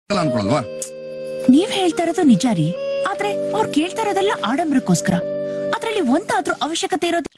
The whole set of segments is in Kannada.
ಅಲ್ಲ ಅನ್ಕೊಳಲ್ವಾ ನೀವ್ ಹೇಳ್ತಾ ಇರೋದು ನಿಜ ರೀ ಆದ್ರೆ ಅವ್ರು ಕೇಳ್ತಾ ಇರೋದೆಲ್ಲ ಆಡಂಬರಕ್ಕೋಸ್ಕರ ಅದ್ರಲ್ಲಿ ಒಂದಾದ್ರೂ ಅವಶ್ಯಕತೆ ಇರೋದು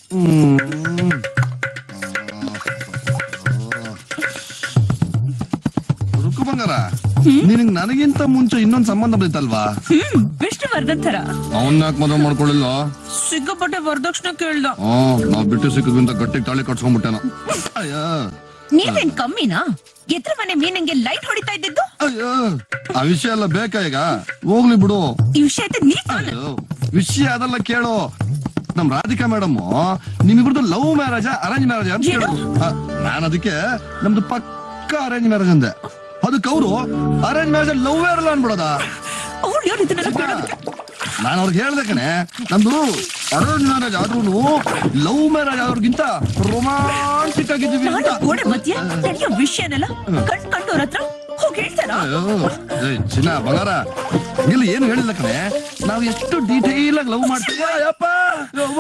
ರುಕ್ಕು ಬಂಗಾರ ನಿನಗ್ ನನಗಿಂತ ಮುಂಚೆ ಇನ್ನೊಂದ್ ಸಂಬಂಧ ಬಂದಿತ್ತಲ್ವಾ ಹ್ಮ್ ವಿಷ್ಣುವರ್ಧನ್ ತರ ಅವನ್ ಯಾಕೆ ಮದುವೆ ಮಾಡ್ಕೊಳ್ಳಿಲ್ಲ ಸಿಕ್ಕಾಪಟ್ಟೆ ವರದಕ್ಷಿಣೆ ಕೇಳ್ದ ಹ್ಮ್ ನಾವ್ ಬಿಟ್ಟು ಸಿಕ್ಕಿದ್ರಿಂದ ಗಟ್ಟಿಗೆ ತಾಳಿ ಕಟ್ಸ್ಕೊಂಡ್ಬಿಟ್ಟೇನೋ ಅಯ್ಯ ನೀವೇನ್ ಕಮ್ಮಿನಾ ಎದ್ರ ಮನೆ ಮೀನಂಗೆ ಲೈಟ್ ಹೊಡಿತಾ ಇದ್ದಿದ್ದು ಅಯ್ಯೋ ಆ ವಿಷಯ ಎಲ್ಲ ಬೇಕಾ ಈಗ ಹೋಗ್ಲಿ ಬಿಡು ಈ ವಿಷಯ ಐತೆ ನೀ ತಾನೇ. ಅಯ್ಯೋ ವಿಷಯ ಅದೆಲ್ಲ ಕೇಳು ನಮ್ ರಾಧಿಕಾ ಮೇಡಮ್ ನಿಮ್ಮಿಬ್ರದ್ದು ಲವ್ ಮ್ಯಾರೇಜ್ ಅರೇಂಜ್ ಮ್ಯಾರೇಜ್ ಅಂತ ಏನು? ಕೇಳಿದ್ರು ಆ, ನಾನ್ ಅದಕ್ಕೆ ನಮ್ದು ಪಕ್ಕ ಅರೇಂಜ್ ಮ್ಯಾರೇಜ್ ಅಂದೆ ಅದಕ್ಕೆ ಅವರು ಅರೇಂಜ್ ಮ್ಯಾರೇಜ್ ಲವ್ ಇರಲ್ಲ ಅನ್ಬಿಡದ ಅವ್ಳು ಯಾರು ಇದನ್ನೆಲ್ಲ ಕೇಳೋದಕ್ಕೆ? ನಾನು ಅವ್ರಿಗೆ ಹೇಳ್ದೆ ಕಣೆ ನಮ್ದು ಅರೇಂಜ್ ಮ್ಯಾರೇಜ್ ಆದ್ರೂ ಲವ್ ಮ್ಯಾರೇಜ್ ಆದ್ರಿಗಿಂತ ರೊಮ್ಯಾಂಟಿಕ್ ಆಗಿದ್ದೀವಿ ನಾನು ಅಂತ ಗೋಡೆ ಮಧ್ಯ ನಡೆಯೋ ವಿಷಯನೆಲ್ಲ ಕಣ್ ಕಂಡೋರ್ ಹತ್ರ ಹೋಗಿ ಹೇಳ್ತಾರ ಅಯ್ಯೋ ಏ, ಚಿನ್ನ ಬಂಗಾರ ಇಲ್ಲಿ ಏನು ಹೇಳಿಲ್ಲ ಕಣೆ ನಾವು ಎಷ್ಟು ಡೀಟೇಲ್ ಆಗಿ ಲವ್ ಮಾಡ್ತೀವಿ ಅಯ್ಯಪ್ಪ ಯವ್ವ.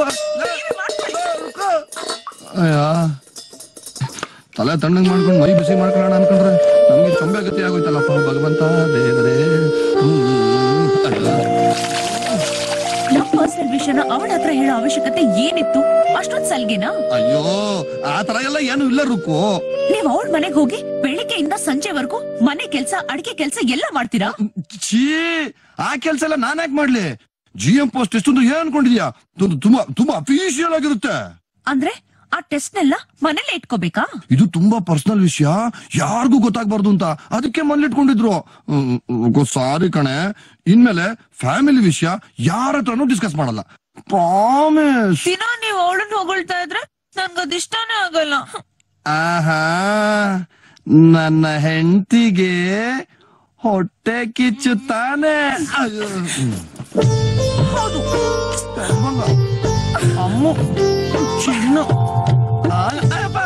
ಅಯ್ಯ ತಲೆ ತಣ್ಣಗ್ ಮಾಡ್ಕೊಂಡು ಮೈ ಬಿಸಿ ಮಾಡ್ಕೊಳ್ಳೋಣ ಅನ್ಕೊಂಡ್ರೆ ನಮ್ಗೆ ಚೊಂಬೆ ಗತಿ ಆಗೋಯ್ತಲ್ಲಪ್ಪ ಭಗವಂತ ದೇವರೇ ಹ್ಮ್. ಅಯ್ಯೋ. ನಮ್ ಪರ್ಸನಲ್ ವಿಷಯನ ಅವಳ ಹತ್ರ ಹೇಳೋ ಅವಶ್ಯಕತೆ ಏನಿತ್ತು ಅಷ್ಟೊಂದ್ ಸಲ್ಗೆನಾ ಅಯ್ಯೋ ಆ ತರ ಎಲ್ಲ ಏನು ಇಲ್ಲ ರುಕ್ಕು ನೀವ್ ಅವಳ ಮನೆಗ್ ಹೋಗಿ ಬೆಳಿಗ್ಗೆಯಿಂದ ಸಂಜೆವರೆಗೂ ಮನೆ ಕೆಲ್ಸ ಅಡಿಗೆ ಕೆಲ್ಸ ಎಲ್ಲ ಮಾಡ್ತೀರಾ ಛೀ ಆ ಕೆಲ್ಸ ಎಲ್ಲ ನಾನ್ ಯಾಕೆ ಮಾಡ್ಲಿ ಜಿ ಎಂ ಪೋಸ್ಟ್ ಎಷ್ಟೊಂದು ಏನ್ ಅನ್ಕೊಂಡಿದ್ಯಾ ತು- ತುಂಬಾ ತುಂಬಾ ಅಫಿಷಿಯಲ್ ಆಗಿರುತ್ತೆ ಅಂದ್ರೆ ಆ ಟೆಸ್ಟ್ ನೆಲ್ಲ ಮನೇಲೆ ಇಟ್ಕೋಬೇಕಾ ಇದು ತುಂಬಾ ಪರ್ಸನಲ್ ವಿಷಯ ಯಾರಿಗೂ ಗೊತ್ತಾಗ್ಬಾರ್ದು ಅಂತ ಅದಕ್ಕೆ ಮನೇಲಿಟ್ಕೊಂಡಿದ್ರು ಸಾರಿ ಕಣೆ ಇನ್ಮೇಲೆ ಫ್ಯಾಮಿಲಿ ವಿಷಯ ಯಾರ ಹತ್ರನೂ ಡಿಸ್ಕಸ್ ಮಾಡಲ್ಲ ಪ್ರಾಮಿಸ್ ದಿನ ನೀವ್ ಅವಳನ್ನ ಹೊಗಳ್ತಾ ಇದ್ರೆ ನನ್ಗದಿಷ್ಟಾನೇ ಆಗಲ್ಲ ಆಹಾ ನನ್ನ ಹೆಂಡತಿಗೆ ಹೊಟ್ಟೆ ಕಿಚ್ಚುತ್ತಾನೆ ಅಯ್ಯೋ. ಹೌದು ಬಂದ. ಅಮ್ಮು ಚಿನ್ನು ಆ, ಅಯ್ಯಪ್ಪ.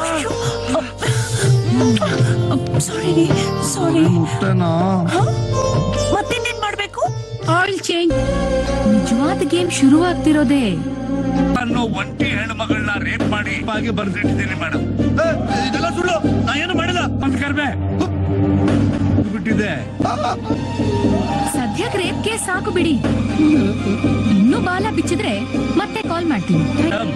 ಸಾರಿ ಸಾರಿ ಮುಟ್ಟೆನಾ ಮತ್ತಿನ್ನೇನ್ ಮಾಡ್ಬೇಕು ಆಯಿಲ್ ಚೇಂಜ್ ನಿಜವಾದ ಗೇಮ್ ಶುರುವಾಗ್ತಿರೋದೇ ಅನ್ನೋ ಒಂಟಿ ಹೆಣ್ಮಗಳನ್ನ ರೇಪ್ ಮಾಡಿ ಬಾಗಿ ಬರ್ದಿಟ್ಟಿದ್ದೀನಿ ಮೇಡಮ್ ಏ, ಇದೆಲ್ಲ ಸುಳ್ಳು ನಾ ಏನು ಮಾಡಿಲ್ಲ ಒಂದ್ ಕರ್ಮೆ ಬಿಟ್ಟಿದೆ ಸದ್ಯಕ್ಕೆ ರೇಪ್ ಕೇಸ್ ಸಾಕು ಬಿಡಿ ಇನ್ನೂ ಬಾಲ ಬಿಚ್ಚಿದ್ರೆ ಮತ್ತೆ ಕಾಲ್ ಮಾಡ್ತೀನಿ ಮೇಡಮ್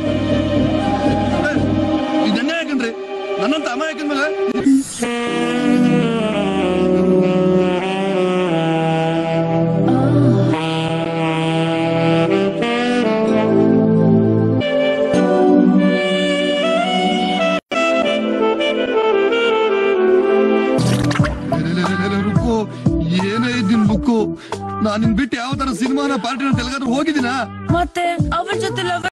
ಇದನ್ನೇ ಯಾಕಂದ್ರಿ ನನ್ನಂತ ಅಮಾಯಕನ ಮೇಲೆ ಲೇ, ಲೇ, ಲೇ, ಲೇ, ರುಕ್ಕು ಏನೇ ಇದ್ದೀನಿ ಬುಕ್ಕು ನಾನ್ ನಿನ್ ಬಿಟ್ಟು ಯಾವ ತರ ಸಿನಿಮಾನ ಪಾರ್ಟಿನ ತೆಲಗಾದ್ರೂ ಹೋಗಿದ್ದೀನಾ ಮತ್ತೆ ಅವಳ ಜೊತೆ